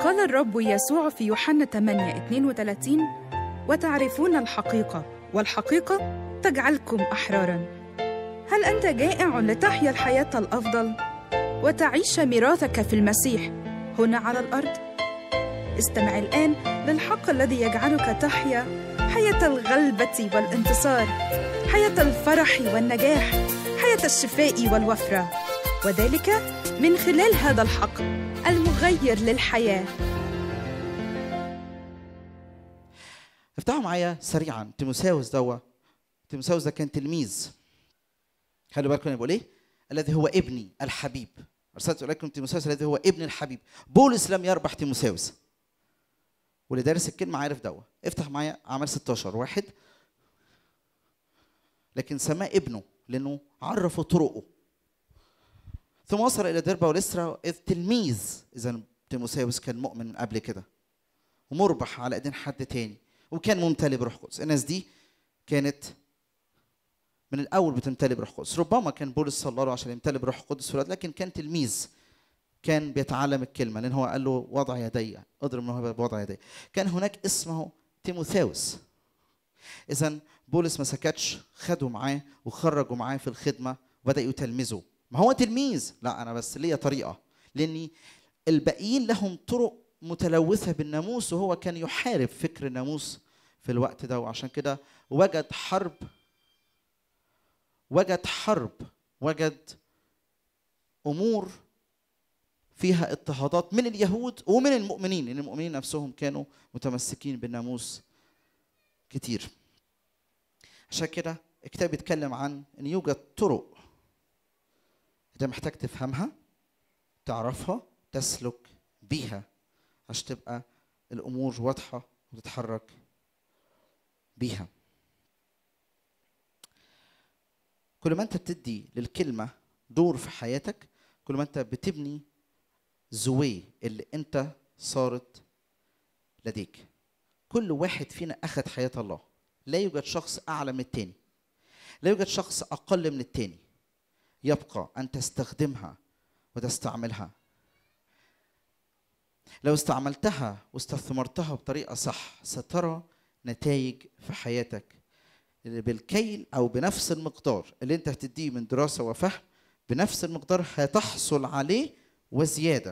قال الرب يسوع في يوحنا 8 32 وتعرفون الحقيقة والحقيقة تجعلكم أحرارا هل أنت جائع لتحيا الحياة الأفضل وتعيش ميراثك في المسيح هنا على الأرض؟ استمع الآن للحق الذي يجعلك تحيا حياة الغلبة والانتصار حياة الفرح والنجاح حياة الشفاء والوفرة وذلك من خلال هذا الحق المغير للحياة افتحوا معايا سريعا تيموساوس دوا تيموساوس ده كان تلميذ خلوا بالكم انا بقول ايه الذي هو ابني الحبيب ارسلت اليكم تيموساوس الذي هو ابن الحبيب بولس لم يربح تيموساوس واللي دارس الكلمه عارف دوا افتح معايا اعمال 16 واحد لكن سماه ابنه لانه عرفه طرقه ثم وصل الى دربه ولسرا اذ تلميذ اذا تيموساوس كان مؤمن من قبل كده ومربح على ايدين حد تاني وكان ممتلئ بروح قدس الناس دي كانت من الاول بتمتلئ بروح قدس ربما كان بولس صلى له عشان يمتلئ بروح قدس في الوقت لكن كان تلميذ كان بيتعلم الكلمه لان هو قال له وضع يدي اضرب الموهبه بوضع يدي كان هناك اسمه تيموثاوس اذا بولس ما سكتش خده معاه وخرجوا معاه في الخدمه وبدا يتلمذه ما هو تلميذ لا انا بس ليا طريقه لاني الباقيين لهم طرق متلوثه بالناموس وهو كان يحارب فكر الناموس في الوقت ده وعشان كده وجد حرب وجد حرب وجد امور فيها اضطهادات من اليهود ومن المؤمنين لان المؤمنين نفسهم كانوا متمسكين بالناموس كتير عشان كده الكتاب بيتكلم عن ان يوجد طرق انت محتاج تفهمها تعرفها تسلك بيها عشان تبقى الامور واضحه وتتحرك بيها كل ما انت بتدي للكلمه دور في حياتك كل ما انت بتبني زوي اللي انت صارت لديك كل واحد فينا اخذ حياه الله لا يوجد شخص اعلى من التاني لا يوجد شخص اقل من التاني يبقى ان تستخدمها وتستعملها لو استعملتها واستثمرتها بطريقه صح سترى نتائج في حياتك بالكيل او بنفس المقدار اللي انت هتديه من دراسه وفهم بنفس المقدار هتحصل عليه وزياده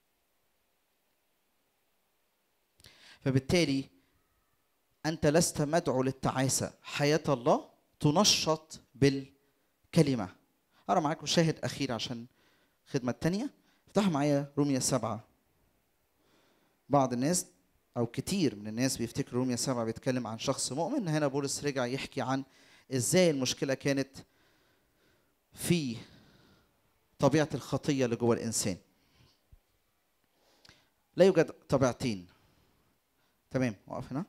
فبالتالي انت لست مدعو للتعاسه حياه الله تنشط بالكلمه اقرا معاكم شاهد اخير عشان الخدمه الثانيه افتحوا معايا روميا سبعة بعض الناس او كتير من الناس بيفتكروا روميا سبعة بيتكلم عن شخص مؤمن هنا بولس رجع يحكي عن ازاي المشكله كانت في طبيعه الخطيه اللي جوه الانسان لا يوجد طبيعتين تمام وقف هنا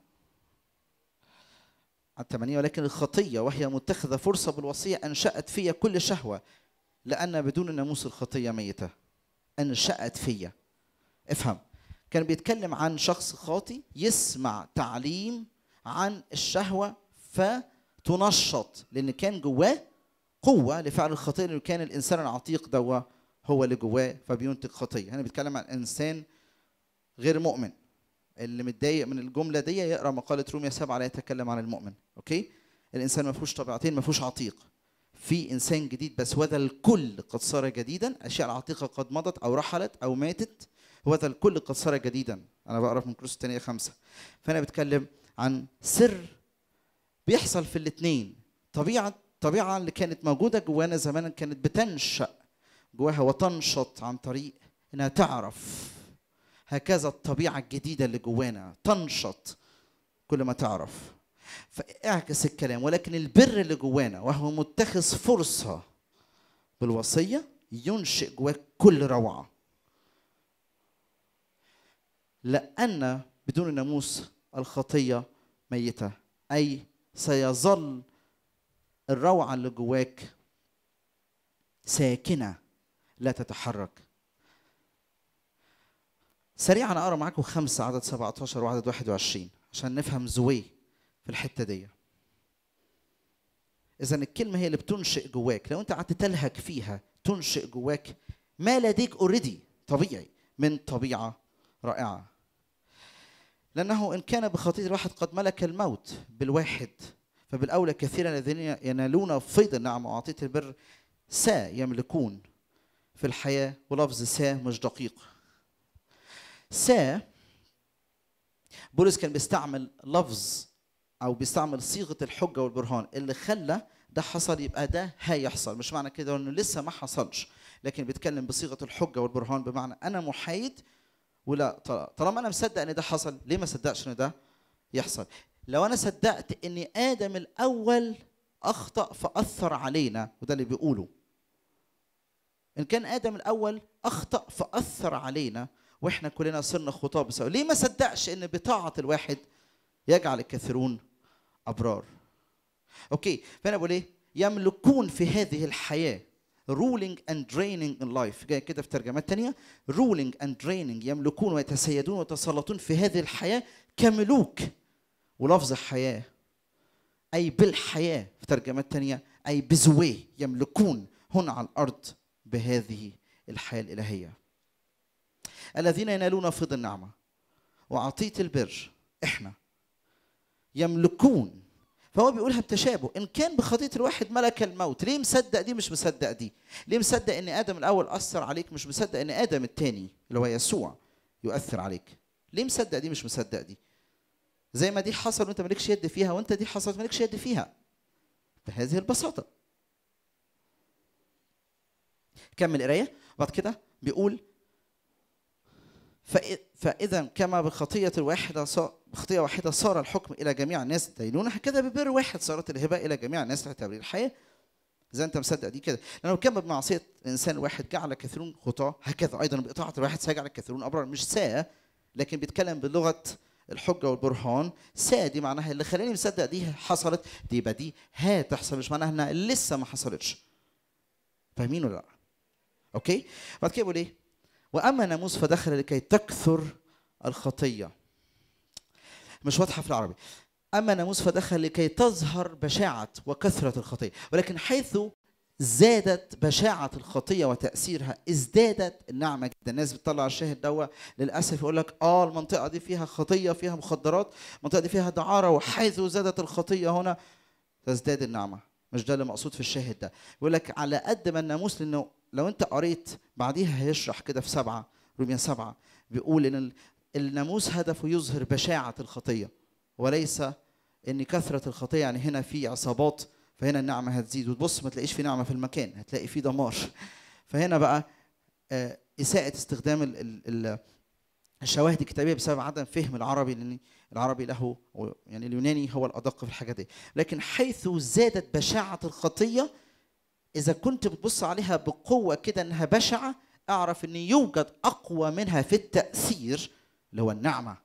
على الثمانية ولكن الخطية وهي متخذة فرصة بالوصية أنشأت فيا كل شهوة لأن بدون الناموس الخطية ميتة أنشأت فيا افهم كان بيتكلم عن شخص خاطي يسمع تعليم عن الشهوة فتنشط لأن كان جواه قوة لفعل الخطية لأنه كان الإنسان العتيق دوا هو اللي جواه فبينتج خطية هنا بيتكلم عن إنسان غير مؤمن اللي متضايق من الجمله دي يقرا مقاله روميا 7 لا يتكلم عن المؤمن اوكي الانسان ما فيهوش طبيعتين ما فيهوش عتيق في انسان جديد بس وذا الكل قد صار جديدا الاشياء العتيقه قد مضت او رحلت او ماتت وذا الكل قد صار جديدا انا بقرا من كروس الثانيه خمسة فانا بتكلم عن سر بيحصل في الاثنين طبيعه الطبيعه اللي كانت موجوده جوانا زمان كانت بتنشا جواها وتنشط عن طريق انها تعرف هكذا الطبيعة الجديدة اللي جوانا تنشط كل ما تعرف فاعكس الكلام ولكن البر اللي جوانا وهو متخذ فرصة بالوصية ينشئ جواك كل روعة لأن بدون الناموس الخطية ميتة أي سيظل الروعة اللي جواك ساكنة لا تتحرك سريعا اقرا معاكم خمسه عدد 17 وعدد 21 عشان نفهم زوي في الحته دي اذا الكلمه هي اللي بتنشئ جواك لو انت قعدت تلهك فيها تنشئ جواك ما لديك اوريدي طبيعي من طبيعه رائعه لأنه إن كان بخطية الواحد قد ملك الموت بالواحد فبالأولى كثيرا الذين ينالون فيض النعمة وعطية البر سا يملكون في الحياة ولفظ سا مش دقيق سا بولس كان بيستعمل لفظ أو بيستعمل صيغة الحجة والبرهان اللي خلى ده حصل يبقى ده هيحصل مش معنى كده انه لسه ما حصلش لكن بيتكلم بصيغه الحجه والبرهان بمعنى انا محايد ولا طالما انا مصدق ان ده حصل ليه ما صدقش ان ده يحصل لو انا صدقت ان ادم الاول اخطا فاثر علينا وده اللي بيقوله ان كان ادم الاول اخطا فاثر علينا واحنا كلنا صرنا خطاه بسبب ليه ما صدقش ان بطاعه الواحد يجعل الكثيرون ابرار اوكي فانا بقول ايه يملكون في هذه الحياه ruling and reigning in life جاي كده في ترجمات تانية ruling and reigning يملكون ويتسيدون ويتسلطون في هذه الحياة كملوك ولفظ حياة أي بالحياة في ترجمات تانية أي بزوي يملكون هنا على الأرض بهذه الحياة الإلهية الذين ينالون فضل النعمة وعطية البر إحنا يملكون فهو بيقولها بتشابه ان كان بخطيه الواحد ملك الموت ليه مصدق دي مش مصدق دي ليه مصدق ان ادم الاول اثر عليك مش مصدق ان ادم الثاني اللي هو يسوع يؤثر عليك ليه مصدق دي مش مصدق دي زي ما دي حصل وانت مالكش يد فيها وانت دي حصلت مالكش يد فيها بهذه البساطه كمل قرايه بعد كده بيقول فاذا كما بخطيه الواحده بخطيه واحده صار الحكم الى جميع الناس دينونه هكذا ببر واحد صارت الهبه الى جميع الناس لتبرير الحياه اذا انت مصدق دي كده لانه كما بمعصيه الانسان الواحد جعل كثيرون خطاه هكذا ايضا باطاعه الواحد سيجعل كثيرون ابرار مش سا لكن بيتكلم بلغه الحجه والبرهان سا دي معناها اللي خلاني مصدق دي حصلت دي يبقى دي هتحصل مش معناها انها لسه ما حصلتش فاهمين ولا لا؟ اوكي؟ بعد كده بيقول ايه؟ واما ناموس فدخل لكي تكثر الخطيه مش واضحه في العربي اما ناموس فدخل لكي تظهر بشاعه وكثره الخطيه ولكن حيث زادت بشاعة الخطية وتأثيرها ازدادت النعمة جدا الناس بتطلع الشاهد دوا للأسف يقول لك اه المنطقة دي فيها خطية فيها مخدرات المنطقة دي فيها دعارة وحيث زادت الخطية هنا تزداد النعمة مش ده اللي مقصود في الشاهد ده يقول لك على قد ما الناموس لأنه لو أنت قريت بعديها هيشرح كده في سبعة روميا سبعة بيقول إن الناموس هدفه يظهر بشاعة الخطية وليس ان كثرة الخطية يعني هنا في عصابات فهنا النعمة هتزيد وتبص ما تلاقيش في نعمة في المكان هتلاقي في دمار فهنا بقى إساءة استخدام الشواهد الكتابية بسبب عدم فهم العربي لأن العربي له يعني اليوناني هو الأدق في الحاجة دي لكن حيث زادت بشاعة الخطية إذا كنت بتبص عليها بقوة كده إنها بشعة اعرف ان يوجد اقوى منها في التاثير اللي هو النعمه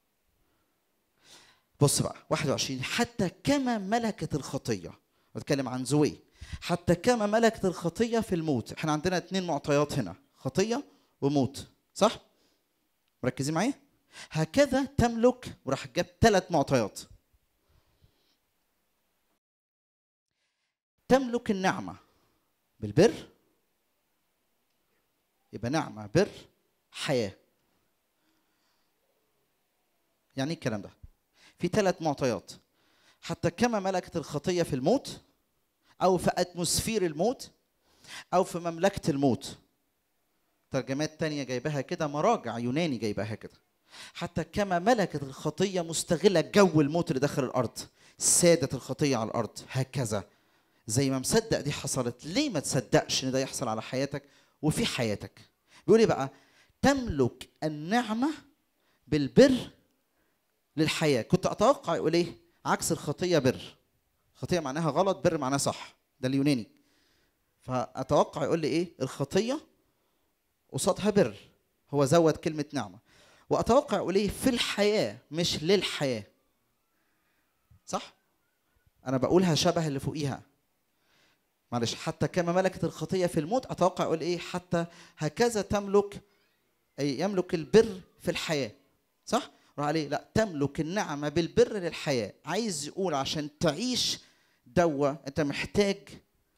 بص بقى 21 حتى كما ملكت الخطيه بتكلم عن زوي حتى كما ملكت الخطيه في الموت احنا عندنا اتنين معطيات هنا خطيه وموت صح مركزين معايا هكذا تملك وراح جاب ثلاث معطيات تملك النعمه بالبر يبقى نعمه بر حياه يعني ايه الكلام ده في ثلاث معطيات حتى كما ملكت الخطيه في الموت او في اتموسفير الموت او في مملكه الموت ترجمات تانية جايباها كده مراجع يوناني جايباها كده حتى كما ملكت الخطيه مستغله جو الموت اللي داخل الارض سادت الخطيه على الارض هكذا زي ما مصدق دي حصلت ليه ما تصدقش ان ده يحصل على حياتك وفي حياتك بيقول ايه بقى تملك النعمه بالبر للحياه كنت اتوقع يقول ايه عكس الخطيه بر خطيه معناها غلط بر معناها صح ده اليوناني فاتوقع يقول لي ايه الخطيه قصادها بر هو زود كلمه نعمه واتوقع يقول ايه في الحياه مش للحياه صح انا بقولها شبه اللي فوقيها معلش حتى كما ملكت الخطيه في الموت اتوقع يقول ايه حتى هكذا تملك اي يملك البر في الحياه صح راح عليه لا تملك النعمة بالبر للحياة عايز يقول عشان تعيش دوا انت محتاج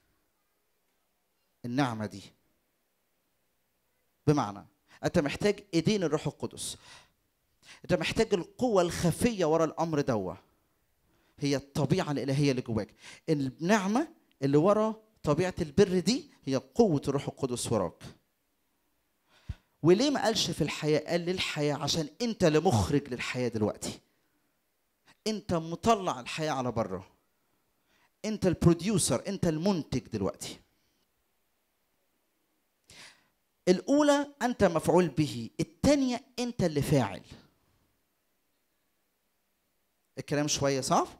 النعمة دي بمعنى انت محتاج ايدين الروح القدس انت محتاج القوة الخفية ورا الأمر دوا هي الطبيعة الإلهية اللي جواك النعمة اللي ورا طبيعة البر دي هي قوة الروح القدس وراك وليه ما قالش في الحياة قال للحياة عشان انت اللي مخرج للحياة دلوقتي انت مطلع الحياة على بره انت البروديوسر انت المنتج دلوقتي الأولى أنت مفعول به الثانية أنت اللي فاعل الكلام شوية صعب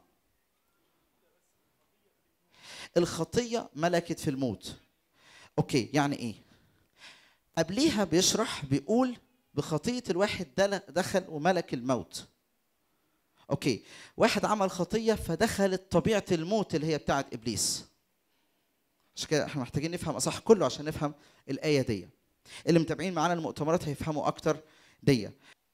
الخطية ملكت في الموت أوكي يعني إيه قبليها بيشرح بيقول بخطية الواحد دل- دخل وملك الموت أوكي واحد عمل خطية فدخلت طبيعة الموت اللي هي بتاعت إبليس عشان كده احنا محتاجين نفهم أصح كله عشان نفهم الآية دي اللي متابعين معانا المؤتمرات هيفهموا اكتر دي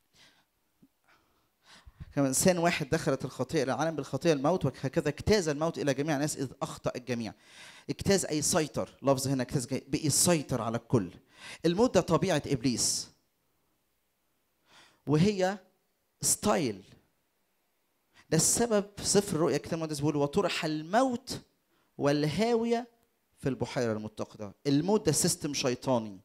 كما انسان واحد دخلت الخطيئه الى العالم بالخطيئه الموت وهكذا اجتاز الموت الى جميع الناس اذ اخطا الجميع اجتاز اي سيطر لفظ هنا اجتاز جاي بقي يسيطر على الكل الموت ده طبيعه ابليس وهي ستايل ده السبب في سفر الرؤيا كتاب المقدس بيقول وطرح الموت والهاويه في البحيره المتقده الموت ده سيستم شيطاني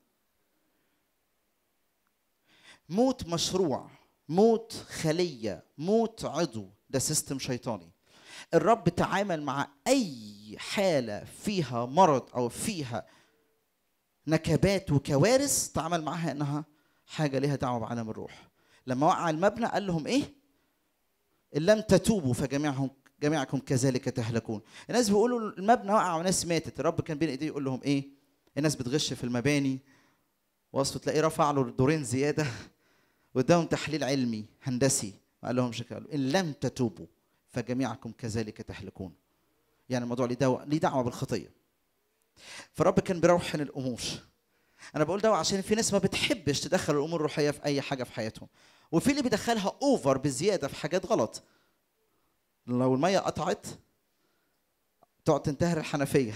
موت مشروع موت خلية موت عضو ده سيستم شيطاني الرب تعامل مع أي حالة فيها مرض أو فيها نكبات وكوارث تعامل معها إنها حاجة لها دعوة بعالم الروح لما وقع المبنى قال لهم إيه إن لم تتوبوا فجميعهم جميعكم كذلك تهلكون الناس بيقولوا المبنى وقع وناس ماتت الرب كان بين ايديه يقول لهم ايه الناس بتغش في المباني وصف تلاقيه رفع له دورين زياده واداهم تحليل علمي هندسي ما قال لهمش كده قال ان لم تتوبوا فجميعكم كذلك تهلكون يعني الموضوع ليه دعوه ليه دعوه بالخطيه فالرب كان بيروحن الامور انا بقول ده عشان في ناس ما بتحبش تدخل الامور الروحيه في اي حاجه في حياتهم وفي اللي بيدخلها اوفر بزياده في حاجات غلط لو الميه قطعت تقعد تنتهر الحنفيه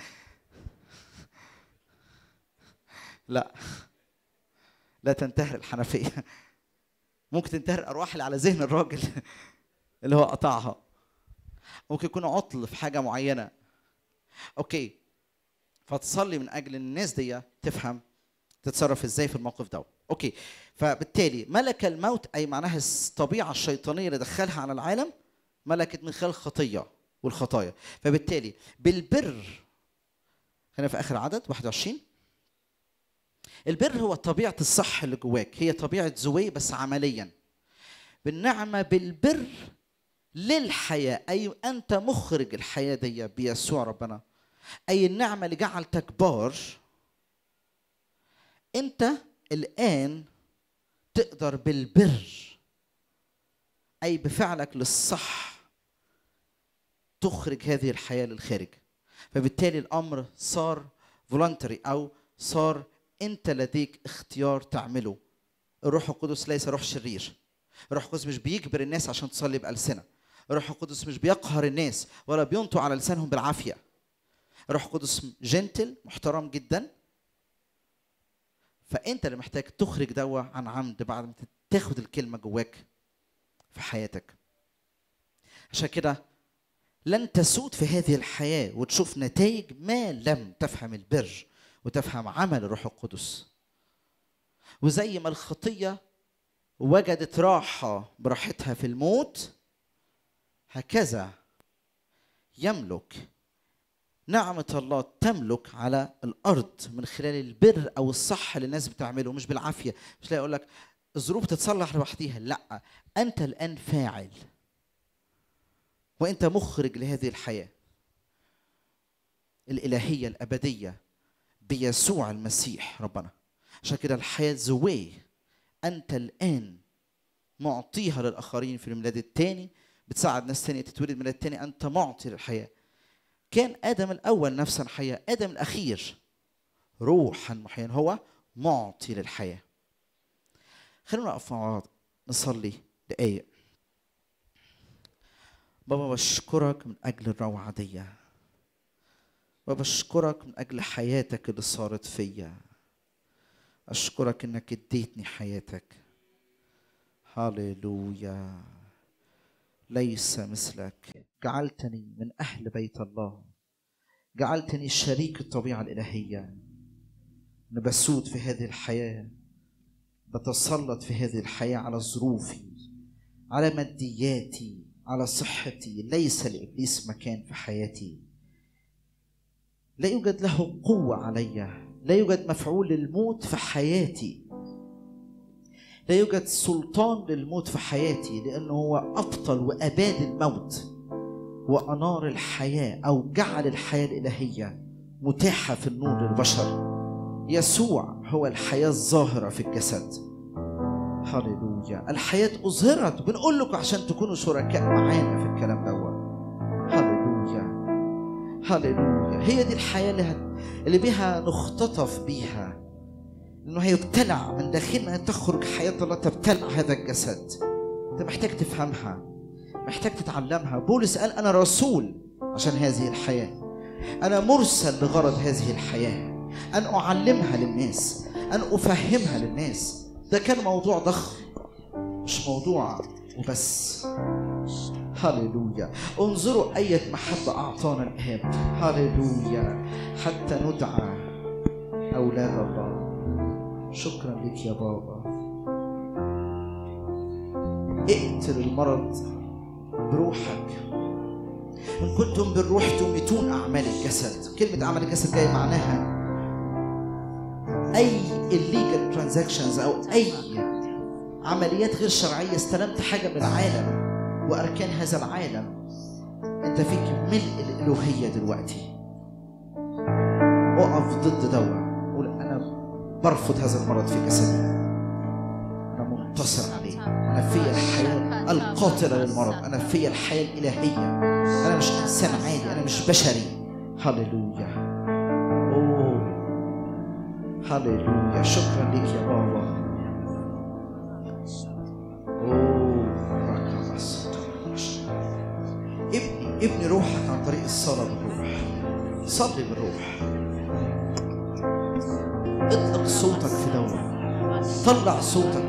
لا لا تنتهر الحنفيه ممكن تنتهر الارواح اللي على ذهن الراجل اللي هو قطعها ممكن يكون عطل في حاجه معينه اوكي فتصلي من اجل الناس دي تفهم تتصرف ازاي في الموقف ده اوكي فبالتالي ملك الموت اي معناها الطبيعه الشيطانيه اللي دخلها على العالم ملكت من خلال الخطيه والخطايا فبالتالي بالبر خلينا في اخر عدد 21 البر هو طبيعه الصح اللي جواك هي طبيعه زوي بس عمليا بالنعمه بالبر للحياه اي انت مخرج الحياه دي بيسوع ربنا اي النعمه اللي جعلتك بار انت الان تقدر بالبر اي بفعلك للصح تخرج هذه الحياه للخارج فبالتالي الامر صار فولنتري او صار انت لديك اختيار تعمله الروح القدس ليس روح شرير الروح القدس مش بيجبر الناس عشان تصلي بألسنة الروح القدس مش بيقهر الناس ولا بينطوا على لسانهم بالعافية الروح القدس جنتل محترم جدا فانت اللي محتاج تخرج دوا عن عمد بعد ما تاخد الكلمة جواك في حياتك عشان كده لن تسود في هذه الحياة وتشوف نتائج ما لم تفهم البر وتفهم عمل الروح القدس وزي ما الخطية وجدت راحة براحتها في الموت هكذا يملك نعمة الله تملك على الأرض من خلال البر أو الصح اللي الناس بتعمله مش بالعافية مش لا يقول لك الظروف تتصلح لوحديها لا أنت الآن فاعل وأنت مخرج لهذه الحياة الإلهية الأبدية بيسوع المسيح ربنا عشان كده الحياة زوي أنت الآن معطيها للآخرين في الميلاد الثاني بتساعد ناس تانية تتولد ميلاد تاني أنت معطي للحياة كان آدم الأول نفسا حياة آدم الأخير روحا محيا هو معطي للحياة خلونا نقف مع بعض نصلي دقايق بابا بشكرك من أجل الروعة دي وبشكرك من أجل حياتك اللي صارت فيا أشكرك إنك اديتني حياتك هللويا ليس مثلك جعلتني من أهل بيت الله جعلتني شريك الطبيعة الإلهية أنا بسود في هذه الحياة بتسلط في هذه الحياة على ظروفي على مادياتي على صحتي ليس لإبليس مكان في حياتي لا يوجد له قوة علي لا يوجد مفعول للموت في حياتي لا يوجد سلطان للموت في حياتي لأنه هو أبطل وأباد الموت وأنار الحياة أو جعل الحياة الإلهية متاحة في النور للبشر يسوع هو الحياة الظاهرة في الجسد هللويا الحياة أظهرت بنقول لكم عشان تكونوا شركاء معانا في الكلام دوت هللويا هللويا هي دي الحياة اللي, هت... اللي بيها نختطف بيها انه هيبتلع من داخلنا تخرج حياة الله تبتلع هذا الجسد انت محتاج تفهمها محتاج تتعلمها بولس قال انا رسول عشان هذه الحياة انا مرسل لغرض هذه الحياة ان اعلمها للناس ان افهمها للناس ده كان موضوع ضخم مش موضوع وبس هللويا انظروا أية محبة أعطانا الآب هللويا حتى ندعى أولاد الله شكرا لك يا بابا اقتل المرض بروحك إن كنتم بالروح تميتون أعمال الجسد كلمة أعمال الجسد جاية معناها أي illegal transactions أو أي عمليات غير شرعية استلمت حاجة من العالم وأركان هذا العالم أنت فيك ملء الألوهية دلوقتي اقف ضد دوا قول أنا برفض هذا المرض في جسدي أنا منتصر عليه أنا فيا الحياة القاتلة للمرض أنا فيا الحياة الإلهية أنا مش إنسان عادي أنا مش بشري هللويا أوه هللويا شكرا لك يا بابا أوه ركبس ابني ابني روحك عن طريق الصلاة بالروح صلي بالروح اطلق صوتك في دورة طلع صوتك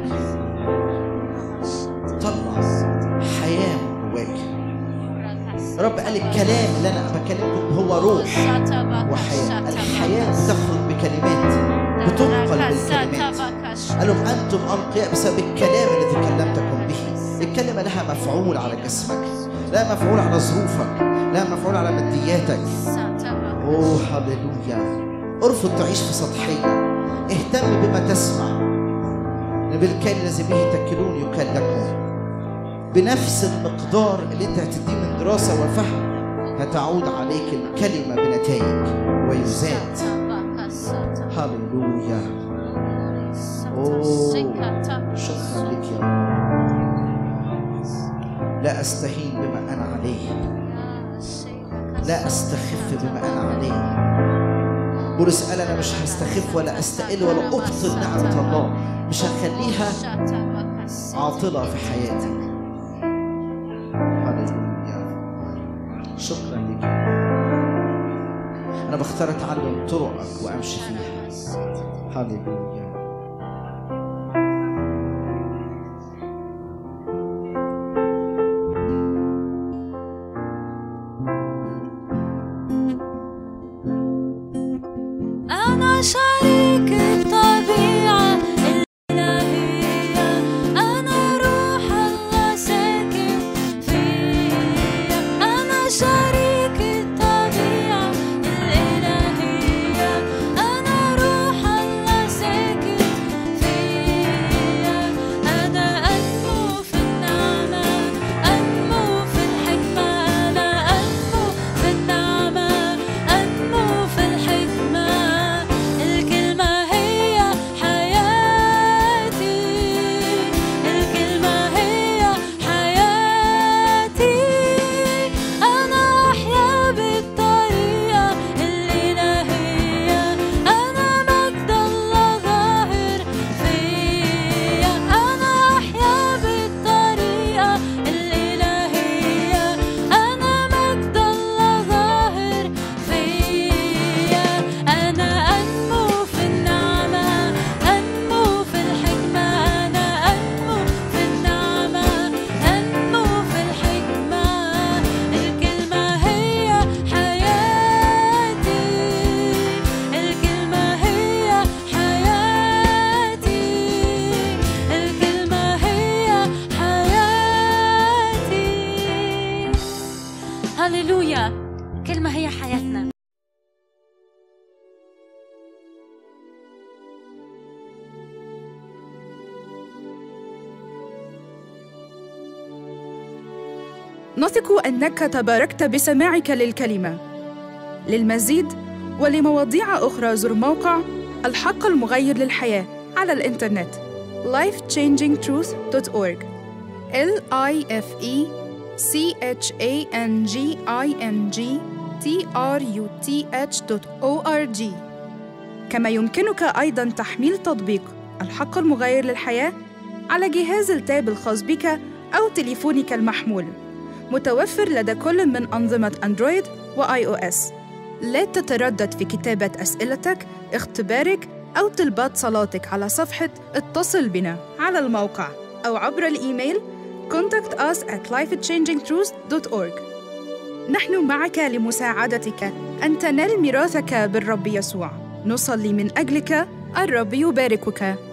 طلع حياة من جواك رب قال الكلام اللي انا بكلمكم هو روح وحياة الحياة تخرج بكلمات بتنقل بالكلمات قال لهم انتم انقياء بسبب الكلام الذي كلمتكم به الكلمة لها مفعول على جسمك لها مفعول على ظروفك لها مفعول على مادياتك اوه هللويا ارفض تعيش في سطحية اهتم بما تسمع إن بالكيل الذي به تكلون يكل لكم بنفس المقدار اللي انت هتديه من دراسة وفهم هتعود عليك الكلمة بنتائج ويزاد هللويا أوه شكرا لك يا رب لا أستهين بما أنا عليه لا أستخف بما أنا عليه بولس قال أنا مش هستخف ولا أستقل ولا أبطل نعمة الله مش هخليها عاطلة في حياتك هللويا شكرا لك أنا بختار أتعلم طرقك وأمشي فيها هللويا أنا شريك الطبيعة الإلهية أنا روح الله ساكن فيا أنا شريك الطبيعة الإلهية أنا روح الله ساكن نثق أنك تباركت بسماعك للكلمة للمزيد ولمواضيع أخرى زر موقع الحق المغير للحياة على الإنترنت lifechangingtruth.org l i f e c h a n g i n g t r u t h.org كما يمكنك أيضا تحميل تطبيق الحق المغير للحياة على جهاز التاب الخاص بك أو تليفونك المحمول متوفر لدى كل من أنظمة أندرويد وآي أو إس لا تتردد في كتابة أسئلتك، اختبارك أو طلبات صلاتك على صفحة اتصل بنا على الموقع أو عبر الإيميل contact us at lifechangingtruth.org نحن معك لمساعدتك أن تنال ميراثك بالرب يسوع نصلي من أجلك الرب يباركك